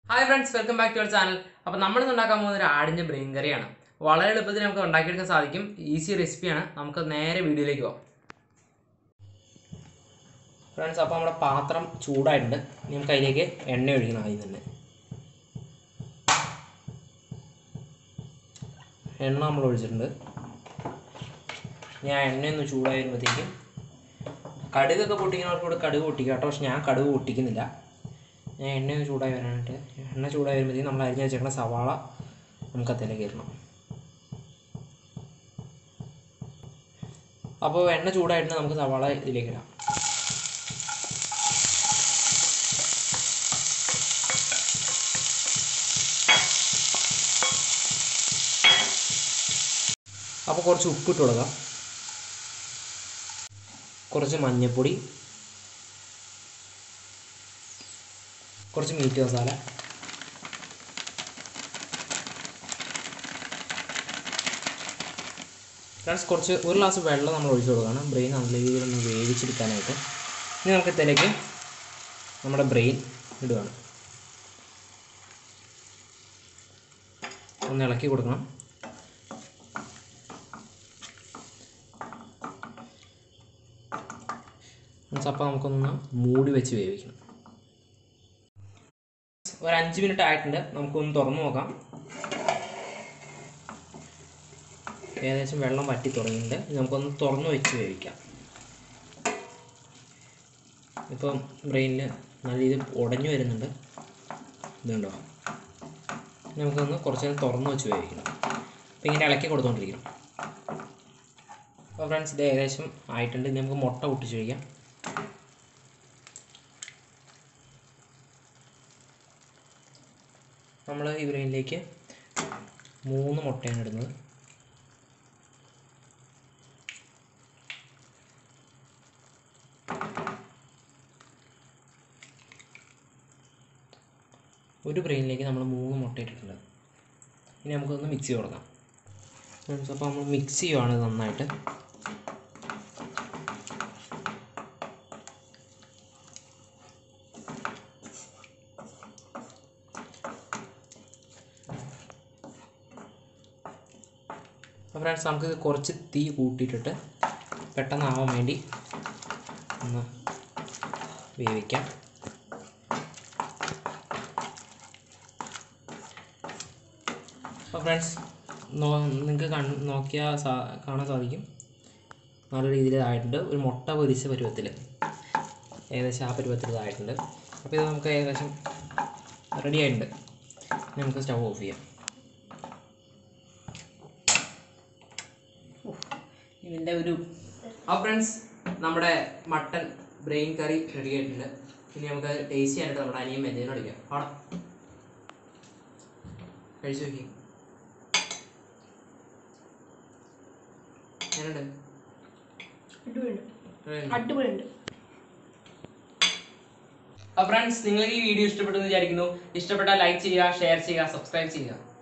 hi friends welcome back to our channel അപ്പോൾ നമ്മൾ ഇന്ന് ഉണ്ടാക്കാൻ പോകുന്നത് ഒരു ആടിൻ്റെ ബ്രെയിൻ കറിയാണ് വളരെ എളുപ്പത്തിൽ നമുക്ക് ഉണ്ടാക്കിയെടുക്കാൻ സാധിക്കും ഈസി റെസിപ്പിയാണ് നമുക്ക് നേരെ വീഡിയോയിലേക്ക് പോകാം ഫ്രണ്ട്സ് അപ്പോൾ നമ്മുടെ പാത്രം ചൂടായിട്ടുണ്ട് ഇനി നമുക്ക് അതിലേക്ക് എണ്ണ ഒഴിക്കണം ആദ്യം തന്നെ എണ്ണ നമ്മൾ ഒഴിച്ചിട്ടുണ്ട് ഞാൻ എണ്ണ ഒന്ന് ചൂടായി വരുമ്പോഴത്തേക്കും കടുകൊക്കെ പൊട്ടിക്കുന്നവർക്ക് കൂടെ കടുക് പൊട്ടിക്കുക കേട്ടോ പക്ഷെ ഞാൻ കടുക് പൊട്ടിക്കുന്നില്ല ഞാൻ എണ്ണ ഒന്ന് ചൂടായി വരാനായിട്ട് എണ്ണ ചൂടായി വരുമ്പോഴത്തേക്കും നമ്മൾ അരിഞ്ഞ് വെച്ചേക്കുന്ന സവാള നമുക്ക് അതിലേക്ക് ഇടണം അപ്പോൾ എണ്ണ ചൂടായിട്ട് നമുക്ക് സവാള ഇതിലേക്ക് ഇടാം അപ്പോൾ കുറച്ച് ഉപ്പിട്ട് കൊടുക്കാം കുറച്ച് മഞ്ഞൾപ്പൊടി കുറച്ച് മീറ്റ് മസാല ഫ്രണ്ട്സ് കുറച്ച് ഒരു ഗ്ലാസ് വെള്ളം നമ്മൾ ഒഴിച്ചു കൊടുക്കണം ബ്രെയിൻ നല്ല രീതിയിൽ ഒന്ന് വേവിച്ചെടുക്കാനായിട്ട് ഇനി നമുക്ക് ഇതിലേക്ക് നമ്മുടെ ബ്രെയിൻ ഇടുകയാണ് ഒന്ന് ഇളക്കി കൊടുക്കണം അപ്പോൾ നമുക്കൊന്ന് മൂടി വെച്ച് വേവിക്കണം ഒരു അഞ്ച് മിനിറ്റ് ആയിട്ടുണ്ട് നമുക്കൊന്ന് തുറന്നു നോക്കാം ഏകദേശം വെള്ളം വറ്റി തുടങ്ങിയിട്ടുണ്ട് ഇനി നമുക്കൊന്ന് തുറന്നു വെച്ച് വേവിക്കാം ഇപ്പം ബ്രെയിനിൽ നല്ല രീതിയിൽ ഉടഞ്ഞു വരുന്നുണ്ട് ഇതുണ്ടോ ഇനി നമുക്കൊന്ന് കുറച്ച് നേരം തുറന്നു വെച്ച് വേവിക്കണം അപ്പം ഇങ്ങനെ ഇളക്കി കൊടുത്തുകൊണ്ടിരിക്കണം അപ്പോൾ ഫ്രണ്ട്സ് ഇത് ഏകദേശം ആയിട്ടുണ്ട് ഇനി നമുക്ക് മുട്ട പൊട്ടിച്ച് വയ്ക്കാം നമ്മൾ ഈ ബ്രെയിനിലേക്ക് മൂന്ന് മുട്ടയാണ് ഇടുന്നത് ഒരു ബ്രെയിനിലേക്ക് നമ്മൾ മൂന്ന് മുട്ട ഇട്ടിട്ടുണ്ട് ഇനി നമുക്കൊന്ന് മിക്സ് ചെയ്ത് കൊടുക്കാം ഫ്രണ്ട്സ് അപ്പോൾ നമ്മൾ മിക്സ് ചെയ്യുവാണ് നന്നായിട്ട് അപ്പോൾ ഫ്രണ്ട്സ് നമുക്ക് കുറച്ച് തീ കൂട്ടിയിട്ടിട്ട് പെട്ടെന്നാവാൻ വേണ്ടി ഒന്ന് വേവിക്കാം അപ്പോൾ ഫ്രണ്ട്സ് നോ നിങ്ങൾക്ക് കൺ നോക്കിയാൽ സാ കാണാൻ സാധിക്കും നല്ല രീതിയിൽ ഇതായിട്ടുണ്ട് ഒരു മുട്ട പൊരിച്ച പരുവത്തിൽ ഏകദേശം ആ പരുവത്തിൽ ഇതായിട്ടുണ്ട് അപ്പോൾ ഇത് നമുക്ക് ഏകദേശം റെഡി ആയിട്ടുണ്ട് ഇനി നമുക്ക് സ്റ്റവ് ഓഫ് ചെയ്യാം ഇതിൻ്റെ ഒരു ആ ഫ്രണ്ട്സ് നമ്മുടെ മട്ടൺ ബ്രെയിൻ കറി റെഡി ആയിട്ടുണ്ട് ഇനി നമുക്ക് ടേസ്റ്റ് ചെയ്യാനായിട്ട് നമ്മുടെ അനിയൻ മെഞ്ചിനെ അടിക്കാം ആടാ കഴിച്ചു നോക്കി എങ്ങനെയുണ്ട് അടിപൊളിയുണ്ട് അടിപൊളിയുണ്ട് അപ്പോൾ ഫ്രണ്ട്സ് നിങ്ങൾക്ക് ഈ വീഡിയോ ഇഷ്ടപ്പെട്ടെന്ന് വിചാരിക്കുന്നു ഇഷ്ടപ്പെട്ടാൽ ലൈക്ക് ചെയ്യുക ഷെയർ ചെയ്യുക സബ്സ്ക്രൈബ് ചെയ്യുക